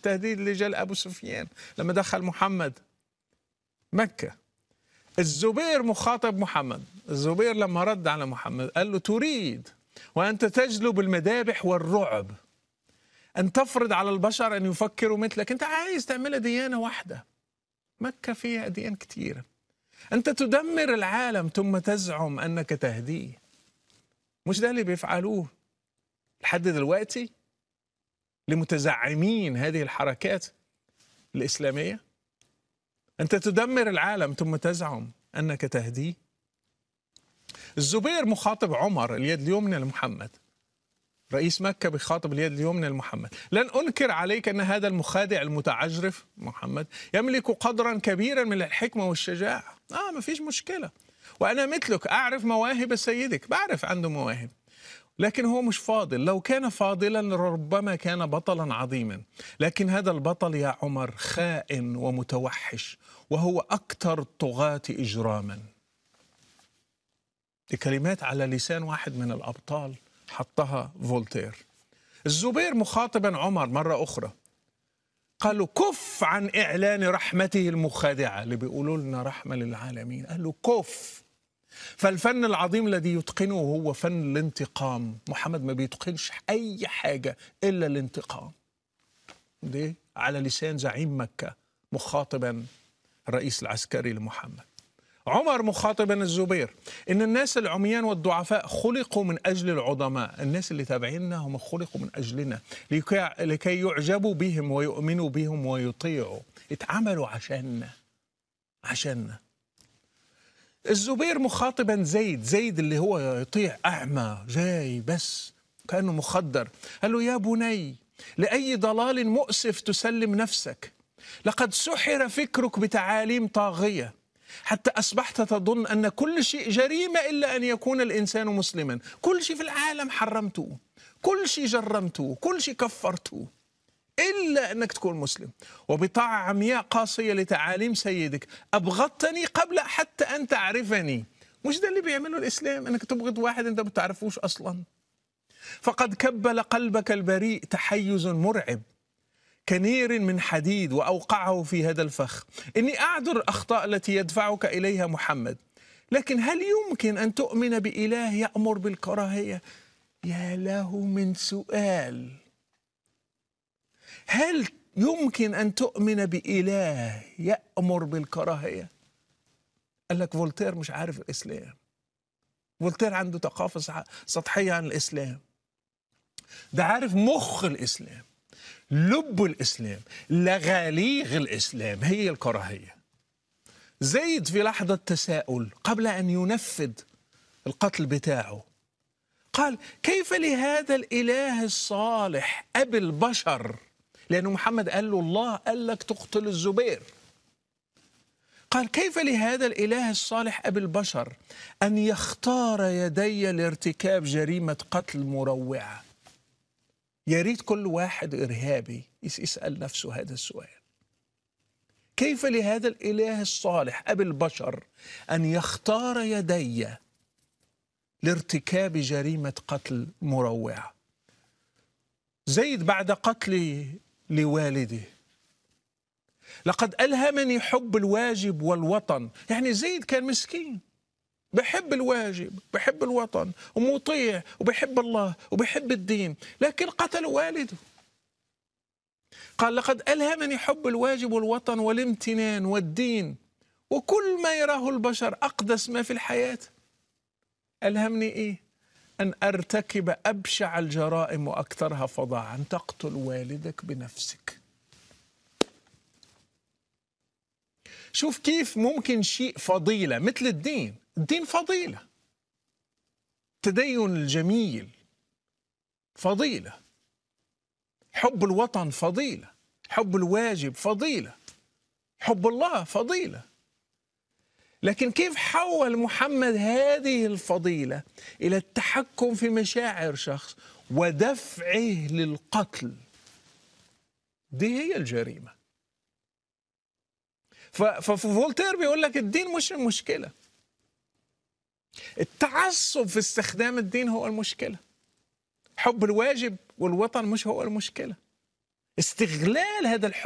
تهديد لجل ابو سفيان لما دخل محمد مكه الزبير مخاطب محمد الزبير لما رد على محمد قال له تريد وانت تجلب المذابح والرعب ان تفرض على البشر ان يفكروا مثلك انت عايز تعملها ديانه واحده مكه فيها اديان كثيره انت تدمر العالم ثم تزعم انك تهديه مش ده اللي بيفعلوه لحد دلوقتي لمتزعمين هذه الحركات الاسلاميه انت تدمر العالم ثم تزعم انك تهديه الزبير مخاطب عمر اليد اليمنى لمحمد رئيس مكة بخاطب اليد اليمنى لمحمد لن أنكر عليك أن هذا المخادع المتعجرف محمد يملك قدرا كبيرا من الحكمة والشجاعة آه ما فيش مشكلة وأنا مثلك أعرف مواهب سيدك بعرف عنده مواهب لكن هو مش فاضل لو كان فاضلا لربما كان بطلا عظيما لكن هذا البطل يا عمر خائن ومتوحش وهو أكثر الطغاة إجراما دي كلمات على لسان واحد من الأبطال حطها فولتير الزبير مخاطبا عمر مرة أخرى قال له كف عن إعلان رحمته المخادعة اللي بيقولوا لنا رحمة للعالمين قال له كف فالفن العظيم الذي يتقنه هو فن الانتقام محمد ما بيتقنش أي حاجة إلا الانتقام دي على لسان زعيم مكة مخاطبا الرئيس العسكري لمحمد عمر مخاطبا الزبير ان الناس العميان والضعفاء خلقوا من اجل العظماء الناس اللي تابعيننا هم خلقوا من اجلنا لكي, لكي يعجبوا بهم ويؤمنوا بهم ويطيعوا اتعملوا عشاننا عشاننا الزبير مخاطبا زيد زيد اللي هو يطيع اعمى جاي بس كانه مخدر قال له يا بني لاي ضلال مؤسف تسلم نفسك لقد سحر فكرك بتعاليم طاغيه حتى أصبحت تظن أن كل شيء جريمة إلا أن يكون الإنسان مسلما كل شيء في العالم حرمته كل شيء جرمته كل شيء كفرته إلا أنك تكون مسلم وبطاعة عمياء قاسية لتعاليم سيدك أبغضتني قبل حتى أن تعرفني مش ده اللي بيعمله الإسلام أنك تبغض واحد أنت بتعرفوش أصلا فقد كبل قلبك البريء تحيز مرعب كنير من حديد واوقعه في هذا الفخ اني اعذر الاخطاء التي يدفعك اليها محمد لكن هل يمكن ان تؤمن باله يامر بالكراهيه يا له من سؤال هل يمكن ان تؤمن باله يامر بالكراهيه قال لك فولتير مش عارف الاسلام فولتير عنده ثقافه سطحيه عن الاسلام ده عارف مخ الاسلام لب الاسلام لغاليغ الاسلام هي الكراهيه زيد في لحظه تساؤل قبل ان ينفذ القتل بتاعه قال كيف لهذا الاله الصالح ابي البشر لانه محمد قال له الله قال لك تقتل الزبير قال كيف لهذا الاله الصالح ابي البشر ان يختار يدي لارتكاب جريمه قتل مروعه يا ريت كل واحد ارهابي يسال نفسه هذا السؤال كيف لهذا الاله الصالح ابي البشر ان يختار يدي لارتكاب جريمه قتل مروعه زيد بعد قتل لوالده لقد الهمني حب الواجب والوطن يعني زيد كان مسكين بحب الواجب بحب الوطن ومطيع وبحب الله وبحب الدين لكن قتل والده قال لقد ألهمني حب الواجب والوطن والامتنان والدين وكل ما يراه البشر أقدس ما في الحياة ألهمني إيه أن أرتكب أبشع الجرائم وأكثرها فظاعا تقتل والدك بنفسك شوف كيف ممكن شيء فضيلة مثل الدين الدين فضيلة التدين الجميل فضيلة حب الوطن فضيلة حب الواجب فضيلة حب الله فضيلة لكن كيف حول محمد هذه الفضيلة إلى التحكم في مشاعر شخص ودفعه للقتل دي هي الجريمة ففولتير بيقول لك الدين مش المشكله التعصب في استخدام الدين هو المشكلة حب الواجب والوطن مش هو المشكلة استغلال هذا الحب